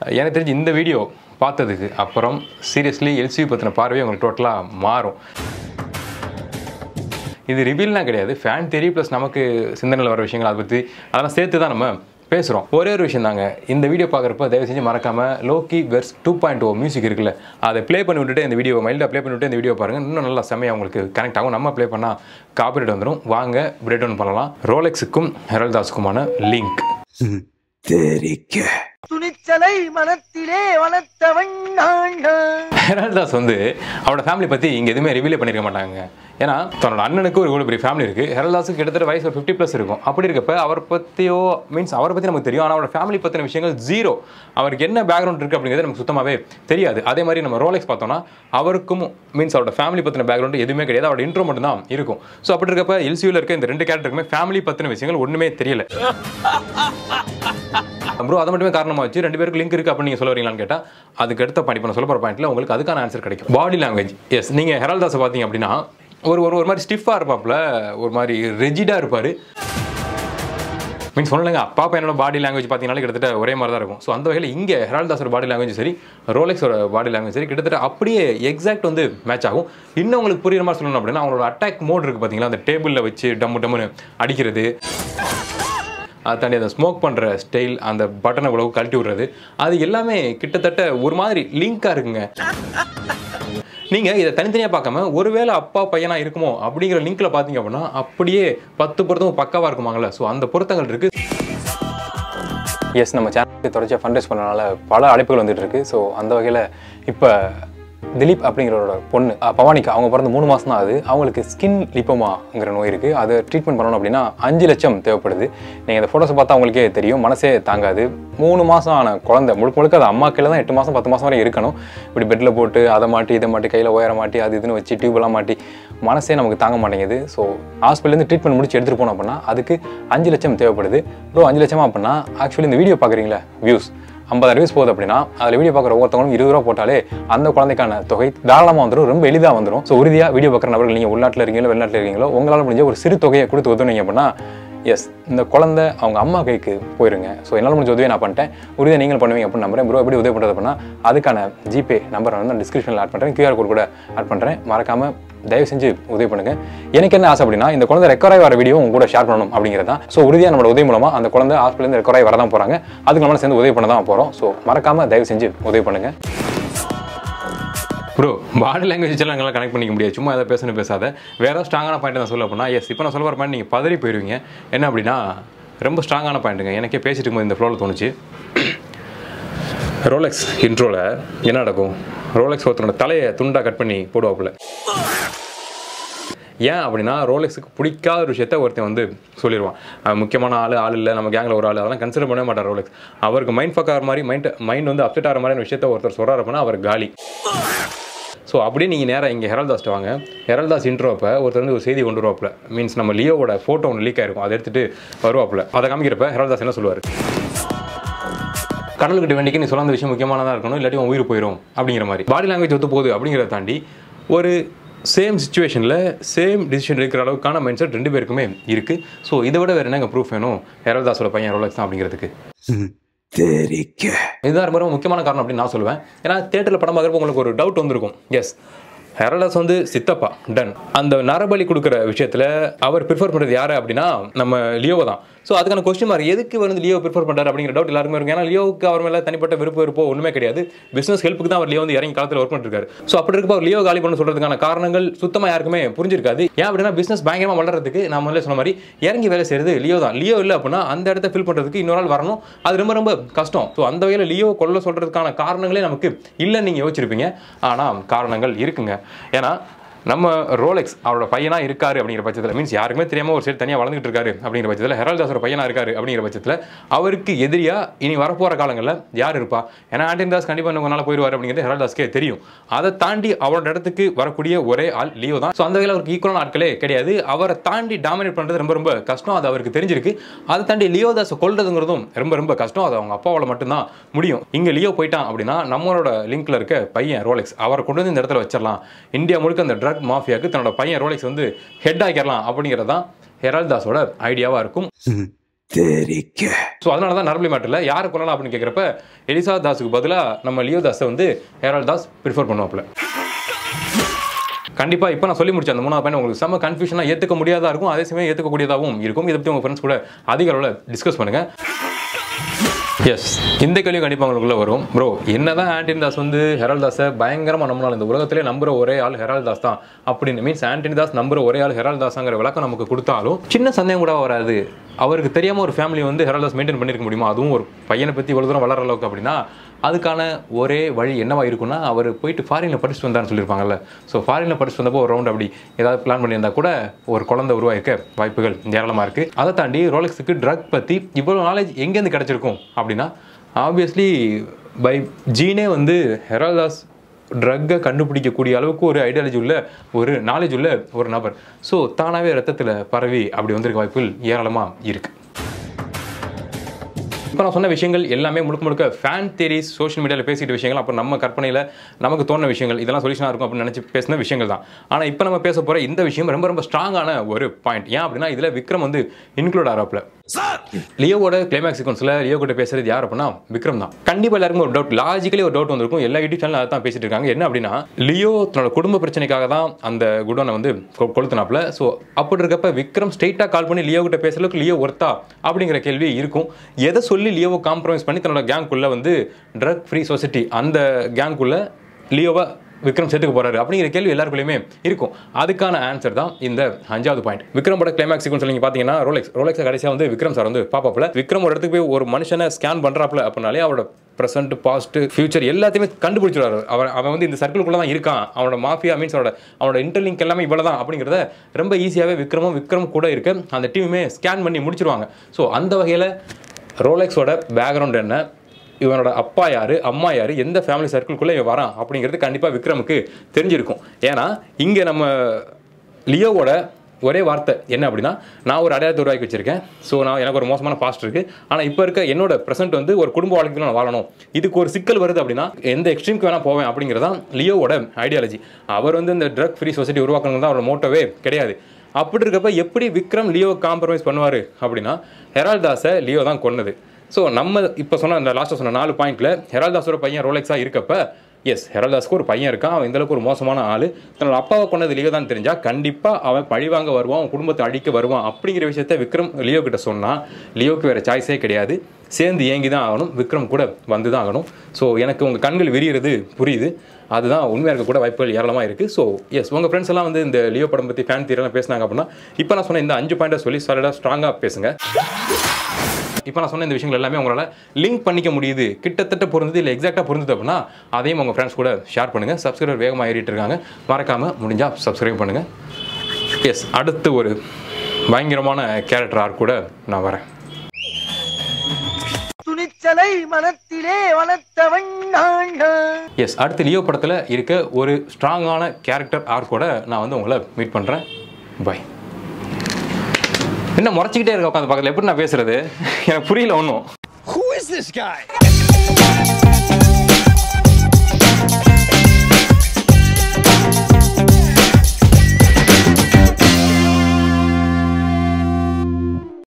எனக்கு தெரிஞ்சு இந்த வீடியோ பார்த்ததுக்கு அப்புறம் சீரியஸ்லி எல்சிவி பற்றின பார்வை உங்களுக்கு டோட்டலாக மாறும் இது ரிவீல்லாம் கிடையாது ஃபேன் தெரி ப்ளஸ் நமக்கு சிந்தனையில் வர விஷயங்கள் அதை பற்றி அதெல்லாம் சேர்த்து தான் நம்ம பேசுகிறோம் ஒரே ஒரு விஷயம் தாங்க இந்த வீடியோ பார்க்குறப்ப தயவு செஞ்சு மறக்காமல் Loki verse two point O music இருக்குல்ல அதை ப்ளே பண்ணி விட்டுட்டு இந்த வீடியோ மைல்டாக ப்ளே பண்ணி விட்டு இந்த வீடியோ பாருங்கள் இன்னும் நல்லா செம்மையாக உங்களுக்கு கனெக்ட் ஆகும் நம்ம ப்ளே பண்ணால் காப்பிரைட் வந்துடும் வாங்க பிரேக் டவுன் பண்ணலாம் ரோலெக்ஸுக்கும் ஹெரல்தாஸுக்குமான லிங்க் துணிச்சலை மனத்திலே வளர்த்தவன் நான் ஹெரால்தாஸ் வந்து அவனோட ஃபேமிலி பற்றி இங்கே எதுவுமே ரிவீலே பண்ணியிருக்க மாட்டாங்க ஏன்னா தன்னோட அண்ணனுக்கு ஒரு இவ்வளோ பெரிய ஃபேமிலி இருக்குது ஹெரால்தாஸுக்கு கிட்டத்தட்ட வயசு ஒரு ஃபிஃப்டி ப்ளஸ் இருக்கும் அப்படி இருக்கப்ப அவர் பற்றியோ மீன்ஸ் அவரை பற்றி நமக்கு தெரியும் ஆனால் அவரோட ஃபேமிலி பற்றின விஷயங்கள் ஜீரோ அவருக்கு என்ன பேக்ரவுண்ட் இருக்குது அப்படிங்கிறது நமக்கு சுத்தமாகவே தெரியாது அதே மாதிரி நம்ம ரோலெக்ஸ் பார்த்தோம்னா அவருக்கும் மீன்ஸ் அவரோட ஃபேமிலி பற்றின பேக்ரவுண்ட் எதுவுமே கிடையாது அவரோட இன்ட்ரோ மட்டும் தான் இருக்கும் ஸோ அப்படி இருக்கப்ப எல்சியூவில் இருக்க இந்த ரெண்டு கேரக்டருக்குமே ஃபேமிலி பற்றின விஷயங்கள் ஒன்றுமே தெரியல ப்ரோ அதை மட்டுமே காரணமாக வச்சு ரெண்டு பேருக்கு லிங்க் இருக்குது அப்படின்னு நீங்கள் சொல்ல வரீங்களான்னு கேட்டால் அதுக்கு அடுத்த பாயிண்ட் இப்போ நான் சொல்ல போகிற பாயிண்ட்டில் உங்களுக்கு அதுக்கான ஆன்சர் கிடைக்கும் பாடி லாங்குவேஜ் எஸ் நீங்கள் ஹெரால்தாஸை பார்த்தீங்க அப்படின்னா ஒரு ஒரு ஒரு மாதிரி ஸ்டிஃபாக இருப்பாப்புல ஒரு மாதிரி ரெஜிடாக இருப்பார் மீன்ஸ் சொல்லலைங்க அப்பா பையனோட பாடி லாங்குவேஜ் பார்த்தீங்கனாலே கிட்டத்தட்ட ஒரே மாதிரி தான் இருக்கும் ஸோ அந்த வகையில் இங்கே ஹெரால்தாஸோட பாடி லாங்குவேஜ் சரி ரோலெக்ஸோட பாடி லாங்குவேஜ் சரி கிட்டத்தட்ட அப்படியே எக்ஸாக்ட் வந்து மேட்ச் ஆகும் இன்னும் உங்களுக்கு புரியுற மாதிரி சொல்லணும் அப்படின்னா அவங்களோட அட்டாக் மோட் இருக்குது பார்த்தீங்களா அந்த டேபிளில் வச்சு டம்மு டம்முன்னு அடிக்கிறது அதை தாண்டி அந்த ஸ்மோக் பண்ணுற ஸ்டைல் அந்த பட்டனை உழவு கழட்டி விடுறது அது எல்லாமே கிட்டத்தட்ட ஒரு மாதிரி லிங்காக இருக்குங்க நீங்கள் இதை தனித்தனியாக பார்க்காம ஒருவேளை அப்பா பையனா இருக்குமோ அப்படிங்கிற லிங்க்ல பார்த்தீங்க அப்படின்னா அப்படியே பத்து பொருத்தமும் பக்காவாக இருக்குமாங்கல்ல ஸோ அந்த பொருத்தங்கள் இருக்கு எஸ் நம்ம சேனலுக்கு தொடர்ச்சியாக ஃபண்ட்ரைஸ் பண்ணனால பல அழைப்புகள் வந்துட்டு இருக்கு ஸோ அந்த வகையில் இப்போ திலீப் அப்படிங்கிறவரோட பொண்ணு அஹ், பவானிக்கு அவங்க பிறந்து மூணு மாதம் தான் ஆகுது அவங்களுக்கு ஸ்கின் லிப்போமாங்கிற நோய் இருக்குது அதை ட்ரீட்மெண்ட் பண்ணணும் அப்படின்னா அஞ்சு லட்சம் தேவைப்படுது நீங்கள் இந்த ஃபோட்டோஸை பார்த்தா அவங்களுக்கே தெரியும் மனசே தாங்காது மூணு மாதம் ஆன குழந்தை முழுக்க முழுக்க அது அம்மா கையில் தான் எட்டு மாதம் பத்து மாதம் வரை இருக்கணும் இப்படி பெட்டில் போட்டு அதை மாட்டி இதை மாட்டி கையில் உயர மாட்டி அது இதுன்னு வச்சு டியூப்லாம் மாட்டி மனசே நமக்கு தாங்க மாட்டேங்குது ஸோ ஹாஸ்பிட்டலேருந்து ட்ரீட்மெண்ட் முடிச்சு எடுத்துகிட்டு போனோம் அப்படின்னா அதுக்கு அஞ்சு லட்சம் தேவைப்படுது ப்ரோ அஞ்சு லட்சமா அப்படின்னா ஆக்சுவலி இந்த வீடியோ பார்க்குறீங்களா வியூஸ் ஐம்பதாயிரம் வியூஸ் போகுது அப்படின்னா அதில் வீடியோ பார்க்குற ஒவ்வொருத்தவங்களும் இருபது ரூபா போட்டாலே அந்த குழந்தைக்கான தொகை தாராளமாக வந்துடும் ரொம்ப எளிதாக வந்துடும் ஸோ உறுதியாக வீடியோ பார்க்குற நபர்கள் நீங்கள் உள்நாட்டில் இருக்கீங்களோ வெளிநாட்டில் இருக்கீங்களோ உங்களால் முடிஞ்ச ஒரு சிறு தொகையை கொடுத்து உதவுனீங்க அப்படின்னா எஸ் இந்த குழந்தை அவங்க அம்மா கைக்கு போயிருங்க ஸோ என்னால் முடிஞ்ச உதவியை நான் பண்ணிட்டேன் உறுதியாக நீங்கள் பண்ணுவீங்க அப்படின்னு நம்புறேன் ப்ரோ எப்படி உதவி பண்ணுறது அப்படின்னா அதுக்கான ஜிபே நம்பர் வந்து நான் டிஸ்கிரிப்ஷனில் ஆட் பண்ணுறேன் QR கோட் கூட ஆட் பண்ணுறேன் மறக்காமல் தயவு செஞ்சு உதவி பண்ணுங்க எனக்கு என்ன ஆசை அப்படின்னா இந்த குழந்தை ரெக்கவர் ஆகி வர வீடியோ உங்க கூட ஷேர் பண்ணணும் அப்படிங்கிறது தான் ஸோ உறுதியாக நம்மளோட உதவி மூலமா அந்த குழந்தை ஹாஸ்பிட்டலேருந்து ரெக்கவர் ஆகி வரதான் போறாங்க அதுக்கு நம்ம சேர்ந்து உதவி பண்ண தான் போறோம் ஸோ மறக்காம தயவு செஞ்சு உதவி பண்ணுங்க ப்ரோ பாடி லாங்குவேஜ் எல்லாம் எங்களால் கனெக்ட் பண்ணிக்க முடியாது சும்மா எதாவது பேசணும் பேசாத வேற ஏதாவது ஸ்ட்ராங்கான பாயிண்ட் நான் சொல்ல அப்படின்னா எஸ் இப்போ நான் சொல்ல வர பாயிண்ட் நீங்கள் பதறி போயிருவீங்க என்ன அப்படின்னா ரொம்ப ஸ்ட்ராங்கான பாயிண்ட்டுங்க எனக்கே பேசிட்டு இருக்கும்போது இந்த ஃப்ளோவில் தோணுச்சு ரோலெக்ஸ் இன்ட்ரோவில் என்ன நடக்கும் ரோலெக்ஸ் ஒருத்தனோட தலையை துண்டாக கட் பண்ணி போடுவாப்புல ஏன் அப்படின்னா ரோலெக்ஸுக்கு பிடிக்காத ஒரு விஷயத்த ஒருத்தன் வந்து சொல்லிடுவான் அவன் முக்கியமான ஆள் ஆள் இல்லை நம்ம கேங்கில் ஒரு ஆள் அதெல்லாம் கன்சிடர் பண்ணவே மாட்டார் ரோலெக்ஸ் அவருக்கு மைண்ட் ஃபக் ஆகிற மாதிரி மைண்ட் மைண்ட் வந்து அப்செட் ஆகிற மாதிரியான விஷயத்த ஒருத்தர் சொல்கிறார் அப்படின்னா அவர் காலி ஸோ அப்படியே நீங்கள் நேராக இங்கே ஹெரல்தாஸ்ட்டு வாங்க ஹெரல்தாஸ் இன்ட்ரோப்போ ஒருத்தர் வந்து ஒரு செய்தி கொண்டு வருவாப்புல மீன்ஸ் நம்ம லியோவோட ஃபோட்டோ ஒன்று லீக் ஆயிருக்கும் அதை எடுத்துகிட்டு வருவாப்புல அதை காமிக்கிறப்ப ஹெரல்தாஸ் என்ன சொல்லுவார் கடலுக்கிட்ட வேண்டிக்கு நீ சொல்ல அந்த விஷயம் முக்கியமானதாக இருக்கணும் இல்லாட்டி உன் உயிர் போயிடும் அப்படிங்கிற மாதிரி பாடி லாங்குவேஜ் ஒத்து போகுது அப்படிங்கிறத தாண்டி ஒரு சேம் சுச்சுவேஷனில் சேம் டிசிஷன் எடுக்கிற அளவுக்கான மைண்ட் செட் ரெண்டு பேருக்குமே இருக்குது ஸோ இதை விட வேறு என்னங்க ப்ரூஃப் வேணும் ஹெரல்தாஸோட பையன் ரோலக்ஸ் தான் அப்படிங்கிறதுக்கு இதுதான் ரொம்ப ரொம்ப முக்கியமான காரணம் அப்படின்னு நான் சொல்லுவேன் ஏன்னா தேட்டரில் படம் பார்க்குறப்ப உங்களுக்கு ஒரு டவுட் வந்திருக்கும் எஸ் ஹெரலஸ் வந்து சித்தப்பா டன் அந்த நரபலி கொடுக்குற விஷயத்தில் அவர் ப்ரிஃபர் பண்ணுறது யார் அப்படின்னா நம்ம லியோவை தான் ஸோ அதுக்கான கொஸ்டின் மார்க் எதுக்கு வந்து லியோ ப்ரிஃபர் பண்ணுறாரு அப்படிங்கிற டவுட் எல்லாருமே இருக்கும் ஏன்னா லியோவுக்கு அவர் மேலே தனிப்பட்ட விருப்பம் இருப்போ ஒன்றுமே கிடையாது பிஸ்னஸ் ஹெல்ப்புக்கு தான் அவர் லியோ வந்து இறங்கி காலத்தில் ஒர்க் பண்ணிருக்காரு ஸோ அப்படி இருக்கப்போ அவர் லியோ காலி பண்ண சொல்கிறதுக்கான காரணங்கள் சுத்தமாக யாருக்குமே புரிஞ்சிருக்காது ஏன் அப்படின்னா பிஸ்னஸ் பயங்கரமாக வளர்றதுக்கு நான் முதல்ல சொன்ன மாதிரி இறங்கி வேலை செய்கிறது லியோ தான் லியோ இல்லை அப்படின்னா அந்த இடத்த ஃபில் பண்ணுறதுக்கு இன்னொரு நாள் வரணும் அது ரொம்ப ரொம்ப கஷ்டம் ஸோ அந்த வகையில் லியோ கொல்ல சொல்கிறதுக்கான காரணங்களே நமக்கு இல்லைன்னு நீங்கள் யோசிச்சிருப்பீங்க ஆனால் காரணங்கள் இருக்குங்க ஏன்னா நம்ம ரோலெக்ஸ் அவரோட பையனா இருக்காரு அப்படிங்கிற பட்சத்தில் மீன்ஸ் யாருக்குமே தெரியாம ஒரு சைடு தனியாக வளர்ந்துட்டு இருக்காரு அப்படிங்கிற பட்சத்தில் ஹெரால்தாஸோட பையனா இருக்காரு அப்படிங்கிற பட்சத்தில் அவருக்கு எதிரியா இனி வரப்போற காலங்களில் யார் இருப்பா ஏன்னா ஆண்டின் தாஸ் கண்டிப்பாக இன்னும் நாள் போயிடுவார் அப்படிங்கிறது ஹெரால்தாஸ்க்கே தெரியும் அதை தாண்டி அவரோட இடத்துக்கு வரக்கூடிய ஒரே ஆள் லியோ தான் ஸோ அந்த வகையில் அவருக்கு ஈக்குவலான ஆட்களே கிடையாது அவரை தாண்டி டாமினேட் பண்ணுறது ரொம்ப ரொம்ப கஷ்டம் அது அவருக்கு தெரிஞ்சிருக்கு அதை தாண்டி லியோ தாஸை கொல்றதுங்கிறதும் ரொம்ப ரொம்ப கஷ்டம் அது அவங்க அப்பாவால் மட்டும்தான் முடியும் இங்கே லியோ போயிட்டான் அப்படின்னா நம்மளோட லிங்க்ல இருக்க பையன் ரோலெக்ஸ் அவரை கொண்டு வந்து இந்த இடத்துல வச்சிடலாம் இந்தியா முழுக்க அந்த ட்ரக் மாஃபியாவுக்கு தன்னோட பையன் ரோலெக்ஸ் வந்து ஹெட் ஆக்கிடலாம் அப்படிங்கிறது தான் ஹெரால்தாஸோட ஐடியாவாக இருக்கும் ஸோ அதனால தான் நரபலி மேட்டரில் யாரை கொள்ளலாம் அப்படின்னு கேட்குறப்ப எலிசா தாஸுக்கு பதிலாக நம்ம லியோ தாஸை வந்து ஹேரால் தாஸ் ப்ரிஃபர் பண்ணுவாப்புல கண்டிப்பாக இப்போ நான் சொல்லி முடிச்ச அந்த மூணாவது பையன் உங்களுக்கு செம்ம கன்ஃபியூஷனாக ஏற்றுக்க முடியாதா இருக்கும் அதே சமயம் ஏற்றுக்கக்கூடியதாகவும் இருக்கும் இதை பற்றி உங்கள் ஃப்ரெண்ட்ஸ் கூட அதிக அளவில் டிஸ்கஸ் பண்ணுங்கள் எஸ் இந்த கேள்வி கண்டிப்பாக உங்களுக்குள்ள வரும் ப்ரோ என்னதான் ஆண்டனி தாஸ் வந்து ஹெரால் தாஸை பயங்கரமாக நம்பினாலும் இந்த உலகத்திலே நம்புற ஒரே ஆள் ஹெரால் தாஸ் தான் அப்படின்னு மீன்ஸ் ஆண்டனி தாஸ் நம்புற ஒரே ஆள் ஹெரால் தாஸாங்கிற விளக்கம் நமக்கு கொடுத்தாலும் சின்ன சந்தேகம் கூட வராது அவருக்கு தெரியாமல் ஒரு ஃபேமிலி வந்து ஹெரால் தாஸ் மெயின்டைன் பண்ணியிருக்க முடியுமா அதுவும் ஒரு பையனை பற்றி இவ்வளோ தூரம் வளர அளவுக்கு அப்படின்னா அதுக்கான ஒரே வழி என்னவா இருக்குன்னா அவர் போயிட்டு ஃபாரினில் படிச்சுட்டு வந்தார்னு சொல்லியிருப்பாங்கல்ல ஸோ ஃபாரினில் படிச்சுட்டு வந்தப்போ ஒரு ரவுண்ட் அப்படி ஏதாவது பிளான் பண்ணியிருந்தா கூட ஒரு குழந்தை உருவாயிருக்க வாய்ப்புகள் ஏராளமாக இருக்குது அதை தாண்டி ரோலெக்ஸுக்கு ட்ரக் பற்றி இவ்வளோ நாலேஜ் எங்கேருந்து கிடச்சிருக்கும் அப்படின்னா ஆப்வியஸ்லி பை ஜீனே வந்து ஹெரால்தாஸ் ட்ரக்கை கண்டுபிடிக்கக்கூடிய அளவுக்கு ஒரு ஐடியாலஜி உள்ள ஒரு நாலேஜ் உள்ள ஒரு நபர் ஸோ தானாகவே ரத்தத்தில் பரவி அப்படி வந்திருக்க வாய்ப்புகள் ஏராளமாக இருக்குது இப்போ நான் சொன்ன விஷயங்கள் எல்லாமே முழுக்க முழுக்க ஃபேன் தேரிஸ் சோஷியல் மீடியாவில் பேசிட்டு விஷயங்கள் அப்புறம் நம்ம கற்பனையில் நமக்கு தோணுன விஷயங்கள் இதெல்லாம் சொல்யூஷனாக இருக்கும் அப்படின்னு நினச்சி பேசின விஷயங்கள் தான் ஆனால் இப்போ நம்ம பேச போகிற இந்த விஷயம் ரொம்ப ரொம்ப ஸ்ட்ராங்கான ஒரு பாயிண்ட் ஏன் அப்படின்னா இதில் விக்ரம் வந்து இன்க்ளூட் ஆகிறாப்புல லியோவோட கிளைமேக்ஸ் சீக்வன்ஸில் லியோ கிட்ட பேசுறது யார் அப்படின்னா விக்ரம் தான் கண்டிப்பாக எல்லாருக்கும் ஒரு டவுட் லாஜிக்கலி ஒரு டவுட் வந்திருக்கும் எல்லா யூடியூப் சேனல் தான் பேசிட்டு இருக்காங்க என்ன அப்படின்னா லியோ தன்னோட குடும்ப பிரச்சனைக்காக தான் அந்த குடோனை வந்து கொ- கொளுத்துனாப்புல ஸோ அப்படி இருக்கப்ப விக்ரம் ஸ்ட்ரெயிட்டாக கால் பண்ணி லியோ கிட்ட பேசுற அளவுக்கு லியோ ஒர்த்தா அப்படிங்கிற கேள்வி இருக்கும் எதை சொல்லி லியோவை காம்ப்ரமைஸ் பண்ணி தன்னோட கேங்குள்ள வந்து ட்ரக் ஃப்ரீ சொசைட்டி அந்த கேங்குள்ள லியோவை விக்ரம் சேர்த்துக்க போறாரு அப்படிங்கிற கேள்வி எல்லாருக்குள்ளயுமே இருக்கும் அதுக்கான ஆன்சர் தான் இந்த அஞ்சாவது பாயிண்ட் விக்ரமோட கிளைமேக்ஸ் சீக்வன்ஸ் நீங்க பாத்தீங்கன்னா ரோலெக்ஸ் ரோலெக்ஸ் கடைசியா வந்து விக்ரம் சார் வந்து பாப்பாப்ல விக்ரம் ஒரு இடத்துக்கு போய் ஒரு மனுஷனை ஸ்கேன் பண்றாப்ல அப்படின்னாலே அவரோட ப்ரெசென்ட் பாஸ்ட் ஃபியூச்சர் எல்லாத்தையுமே கண்டுபிடிச்சிடுவாரு அவர் அவன் வந்து இந்த சர்க்கிள்குள்ள தான் இருக்கான் அவனோட மாஃபியா மீன்ஸ் அவனோட அவனோட இன்டர்லிங்க் எல்லாமே இவ்வளோ தான் அப்படிங்கிறத ரொம்ப ஈஸியாகவே விக்ரமும் விக்ரம் கூட இருக்க அந்த டீமுமே ஸ்கேன் பண்ணி முடிச்சிருவாங்க ஸோ அந்த வகையில் ரோலெக்ஸோட பேக்ரவுண்ட் என்ன இவனோட அப்பா யாரு அம்மா யாரு எந்த ஃபேமிலி சர்க்கிள்குள்ளே இவன் வரான் அப்படிங்கிறது கண்டிப்பாக விக்ரமுக்கு தெரிஞ்சிருக்கும் ஏன்னா இங்கே நம்ம லியோவோட ஒரே வார்த்தை என்ன அப்படின்னா நான் ஒரு அடையாளத்தை உருவாக்கி வச்சிருக்கேன் ஸோ நான் எனக்கு ஒரு மோசமான பாஸ்ட் இருக்கு ஆனால் இப்போ இருக்க என்னோட ப்ரெசென்ட் வந்து ஒரு குடும்ப வாழ்க்கையில் நான் வாழணும் இதுக்கு ஒரு சிக்கல் வருது அப்படின்னா எந்த எக்ஸ்ட்ரீம்க்கு வேணா போவேன் அப்படிங்கிறதான் லியோவோட ஐடியாலஜி அவர் வந்து இந்த ட்ரக் ஃப்ரீ சொசைட்டி உருவாக்கணும் தான் அவரோட மோட்டோவே கிடையாது அப்படி இருக்கப்ப எப்படி விக்ரம் லியோ காம்ப்ரமைஸ் பண்ணுவார் அப்படின்னா ஹெரால் தாஸை லியோ தான் கொன்னது ஸோ நம்ம இப்போ சொன்ன அந்த லாஸ்ட்டாக சொன்ன நாலு பாயிண்ட்ல ஹெரால்தாஸோட பையன் ரோலெக்ஸாக இருக்கப்ப எஸ் ஹெரால்தாஸ்க்கு ஒரு பையன் இருக்கான் அவன் இந்த அளவுக்கு ஒரு மோசமான ஆள் தன்னோட அப்பாவை கொண்டது லியோ தான் தெரிஞ்சா கண்டிப்பாக அவன் பழிவாங்க வருவான் அவன் குடும்பத்தை அழிக்க வருவான் அப்படிங்கிற விஷயத்த விக்ரம் லியோ கிட்ட சொன்னால் லியோக்கு வேற சாய்ஸே கிடையாது சேர்ந்து ஏங்கி தான் ஆகணும் விக்ரம் கூட வந்து தான் ஆகணும் ஸோ எனக்கு உங்கள் கண்கள் விரிகிறது புரியுது அதுதான் உண்மையாக இருக்க கூட வாய்ப்புகள் ஏராளமாக இருக்குது ஸோ எஸ் உங்கள் ஃப்ரெண்ட்ஸ் எல்லாம் வந்து இந்த லியோ படம் பற்றி ஃபேன் தீரெல்லாம் பேசினாங்க அப்படின்னா இப்போ நான் சொன்ன இந்த அஞ்சு பாயிண்டை சொல்லி சாலிடாக ஸ்ட்ராங்காக பேசுங்க இப்போ நான் சொன்ன இந்த விஷயங்கள் எல்லாமே உங்களால் லிங்க் பண்ணிக்க முடியுது கிட்டத்தட்ட பொருந்தது இல்லை எக்ஸாக்டாக பொருந்தது அப்படின்னா அதையும் உங்கள் ஃப்ரெண்ட்ஸ் கூட ஷேர் பண்ணுங்கள் சப்ஸ்கிரைபர் வேகமாக ஏறிட்டு இருக்காங்க மறக்காமல் முடிஞ்சால் சப்ஸ்கிரைப் பண்ணுங்கள் எஸ் அடுத்து ஒரு பயங்கரமான கேரக்டர் ஆர்க் கூட நான் வரேன் துணிச்சலை மனத்திலே வளர்த்தவன் நான் நான். எஸ் அடுத்து லியோ படத்தில் இருக்க ஒரு ஸ்ட்ராங்கான கேரக்டர் ஆர்க்கோட நான் வந்து உங்களை மீட் பண்ணுறேன் பை என்ன முறைச்சிக்கிட்டே இருக்க உட்காந்து பக்கத்தில் எப்படி நான் பேசுறது எனக்கு புரியல ஒன்றும் Who is this guy?